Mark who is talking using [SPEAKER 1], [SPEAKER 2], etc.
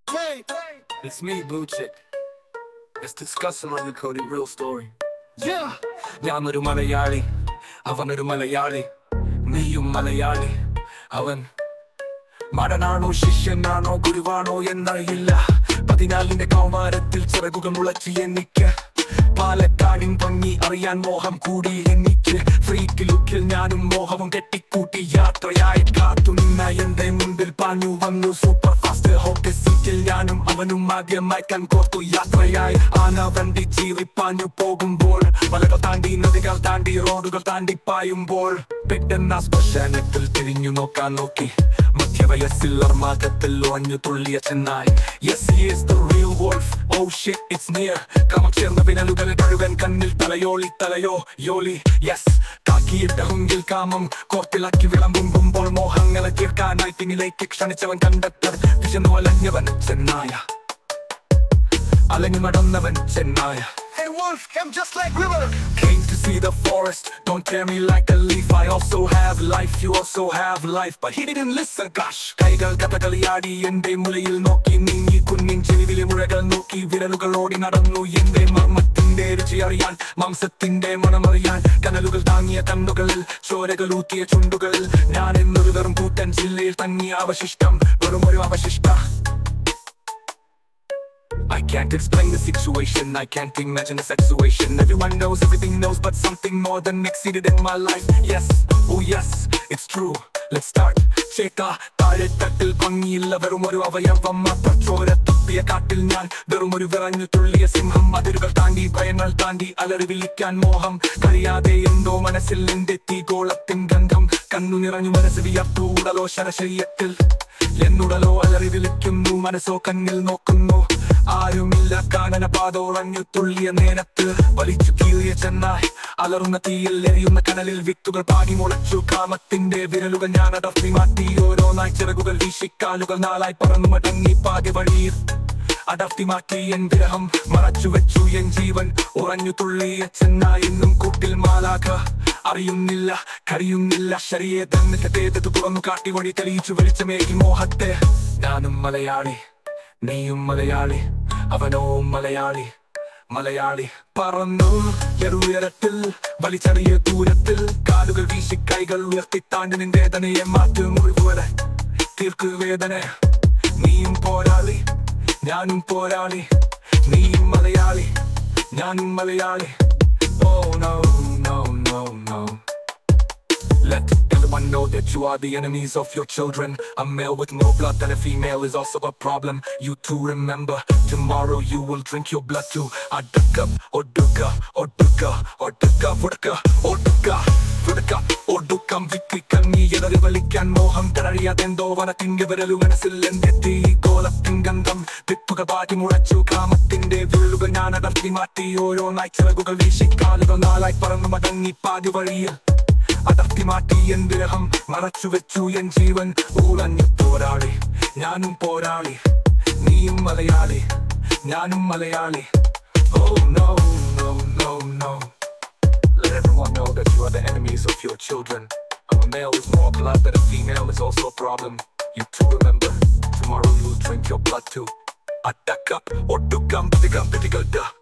[SPEAKER 1] It's me, Blue Chick. Let's discuss some uncoded real story. Yeah! ഞാനൊരു മലയാളി അവനൊരു മലയാളി നീയും മലയാളി അവൻ മടനാണോ ശിഷ്യനാണോ ഗുരുവാണോ എന്നറിയില്ല പതിനാലിന്റെ കൗമാരത്തിൽ ചിറകുകൾ മുളച്ച് എനിക്ക് പാലക്കാടിൻ ഭംഗി അറിയാൻ മോഹം കൂടി എനിക്ക് ഫ്രീക്ക് ലുക്കിൽ ഞാനും മോഹവും കെട്ടിക്കൂട്ടി യാത്രയായി കാത്തു നിന്ന എന്റെ മുൻപിൽ പാഞ്ഞു വന്നു സൂപ്പർ ഫാസ്റ്റ് ഹോട്ട് സീറ്റിൽ ഞാനും അവനും ആദ്യമായി കൺകോർത്തു യാത്രയായി ആന വണ്ടി ചീറി പാഞ്ഞു പോകുമ്പോൾ മലകൾ താണ്ടി നദികൾ താണ്ടി റോഡുകൾ താണ്ടി പായുമ്പോൾ പെട്ടെന്ന് ആ ശ്മശാനത്തിൽ തിരിഞ്ഞു നോക്കാൻ നോക്കി മധ്യവയസ്സിൽ അർമാദത്തിൽ ഉറഞ്ഞു തുള്ളിയ ചെന്നായി Yes, he is the real wolf. Oh shit, it's near. ക്രമം ചേർന്ന വിരലുകൾ കഴുകൻ കണ്ണിൽ തലയോളി തലയോ യോലി യെസ് കാക്കിയിട്ട ഹുങ്കിൽ കാമം കോർത്തിളക്കി വിളമ്പുമ്പോൾ മോഹങ്ങളെ തീർക്കാനായി പിന്നിലേക്ക് ക്ഷണിച്ചവൻ കണ്ടെത്തത് വിശന്നു അലഞ്ഞവൻ ചെന്നായ അലഞ്ഞു നടന്നവൻ ചെന്നായ
[SPEAKER 2] Hey wolf, I'm just like river.
[SPEAKER 1] Came to see the forest, don't tear me like a leaf I also have life, you also have life But he didn't listen, gosh കൈകൾ കഥകളിയാടി എന്റെ മുലയിൽ നോക്കി നീങ്ങി കുഞ്ഞിൻ ചെവിയിലെ മുഴകൾ നോക്കി വിരലുകൾ ഓടി നടന്നു എന്റെ മർമ്മത്തിന്റെ രുചി അറിയാൻ മാംസത്തിന്റെ മണമറിയാൻ കനലുകൾ താങ്ങിയ കണ്ണുകളിൽ ചോരകൾ ഊത്തിയ ചുണ്ടുകളിൽ ഞാൻ എന്നൊരു വെറും കൂറ്റൻ ജില്ലയിൽ തങ്ങിയ അവശിഷ്ടം വെറും ഒരു അവശിഷ്ട I can't explain the situation, I can't imagine the situation Everyone knows, everything knows, but something more than exceeded in my life Yes, oh yes, it's true, let's start ചേട്ടാ താഴെത്തട്ടിൽ ഭംഗിയില്ല വെറും ഒരു അവയവം മാത്രം ചോര തുപ്പിയ കാട്ടിൽ ഞാൻ വെറും ഒരു വിറഞ്ഞു തുള്ളിയ സിംഹം അതിരുകൾ താണ്ടി ഭയങ്ങൾ താണ്ടി അലറി വിളിക്കാൻ മോഹം കഴിയാതെ എന്തോ മനസ്സിൽ എന്റെ തീഗോളത്തിൻ ഗന്ധം കണ്ണു നിറഞ്ഞു മനസ്സ് വിയർത്തു ഉടലോ ശരശരീരത്തിൽ എന്നുടലോ അലറി വിളിക്കുന്നു മനസ്സോ കണ്ണിൽ നോക്കുന്നു ആരുമില്ല കാനന പാത ഉറഞ്ഞു തുള്ളിയ നേരത്ത് വലിച്ചു കീറിയ ചെന്നായി അലറുന്ന തീയിൽ എരിയുന്ന കനലിൽ വിത്തുകൾ പാടി മുളച്ചു കാമത്തിന്റെ വിരലുകൾ ഞാൻ അടർത്തി മാറ്റി ഓരോന്നായി ചിറകുകൾ വീശിക്കാലുകൾ നാളായി പറന്നു മടങ്ങി പാതി വഴിയിൽ അടർത്തി മാറ്റി എൻ വിരഹം മറച്ചു വെച്ചു എൻ ജീവൻ ഉറഞ്ഞു തുള്ളിയ ചെന്നായി എന്നും കൂട്ടിൽ മാലാഖ അറിയുന്നില്ല കഴിയുന്നില്ല ശരിയെ തന്നെ തേതത് തുറന്നു കാട്ടി വഴി തെളിയിച്ചു വെളിച്ചമേകി മോഹത്തെ ഞാനും മലയാളി നീയും മലയാളി അവനോ മലയാളി മലയാളി പറന്നു ചെറുയരത്തിൽ വലിച്ചെറിയ ദൂരത്തിൽ കാലുകൾ വീശി കൈകൾ ഉയർത്തി താണ്ടി നിൻ വേദനയെ മാറ്റി മുറിവുവരെ തീർക്ക് വേദന നീയും പോരാളി ഞാനും പോരാളി നീയും മലയാളി ഞാനും Malayali oh no no no no Let everyone know that you are the enemies of your children. A male with no blood and a female is also a problem. You too remember, tomorrow you will drink your blood too. Aduka, oduka, oduka, oduka, vodka, oduka, vodka, ഒടുക്കം വിക്കിക്കാൻ നീ എതിർ വലിക്കാൻ മോഹം തഴറിയാതെന്തോ വനത്തിന്റെ വിരലു മനസ്സിൽ എന്റെ തീ കോലത്തിൻ ഗന്ധം വിത്തുകൾ പാറ്റി മുളച്ചു കാമത്തിന്റെ വിരലുകൾ ഞാൻ അടർത്തി മാറ്റി ഓരോന്നായി ചിറകുകൾ വീശി കാലുകൾ നാളായി പറന്നു മടങ്ങി പാതി വഴിയിൽ അടർത്തി മാറ്റി എൻ വിരഹം മറച്ചു വെച്ചു എൻ ജീവൻ ഊളഞ്ഞു പോരാളി ഞാനും പോരാളി നീയും മലയാളി ഞാനും Malayali Oh no, no, no, no Let everyone know that you are the enemies of your children A male is more blood but a female is also a problem You too remember, tomorrow you'll drink your blood too Attack up or do come, pick up, pick up,